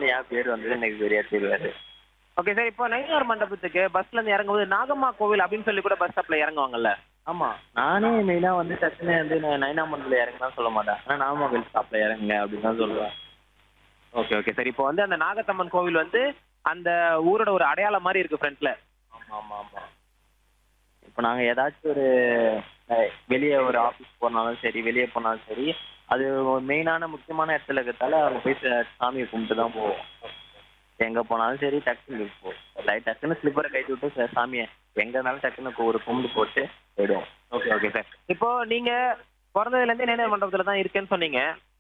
பஸ்ல என் பேர் வந்தது எனக்கு சரியா தெரியாது ஓகே சார் இப்போ நயினார் மண்டபத்துக்கு பஸ்ல இருந்து இறங்கும்போது நாகம்மா கோவில் அப்படின்னு சொல்லி கூட பஸ் ஸ்டாப்ல இறங்குவாங்கல்ல ஆமா நானே மெயினா வந்து டக்குன்னு வந்து நான் நைனாமண்டல இறங்குனா சொல்ல மாட்டேன் ஆனா நாமக்கல் ஸ்டாப்ல இறங்குங்க அப்படின்னு தான் சொல்லுவேன் ஓகே ஓகே சார் இப்போ வந்து அந்த நாகத்தம்மன் கோவில் வந்து அந்த ஊரோட ஒரு அடையாளம் மாதிரி இருக்கு ஃப்ரண்ட்ல ஆமா ஆமா ஆமா இப்போ நாங்க ஏதாச்சும் ஒரு அஹ், வெளியே ஒரு ஆபீஸ் போனாலும் சரி வெளியே போனாலும் சரி அது ஒரு மெயினான முக்கியமான இடத்துல இருக்கிறதால அங்க போய் ச- சாமியை கும்பிட்டு தான் போவோம் எங்க போனாலும் சரி டக்குன்னு போ லைட் டக்குன்னு ஸ்லிப்பரை கட்டி விட்டு ச- சாமியை எங்க இருந்தாலும் டக்குன்னு கு- ஒரு கும்பிட்டு போட்டு போயிடுவோம் ஓகே ஓகே சார் இப்போ நீங்க பிறந்ததுல இருந்தே நயினார் மண்டபத்துல தான் இருக்கேன்னு சொன்னீங்க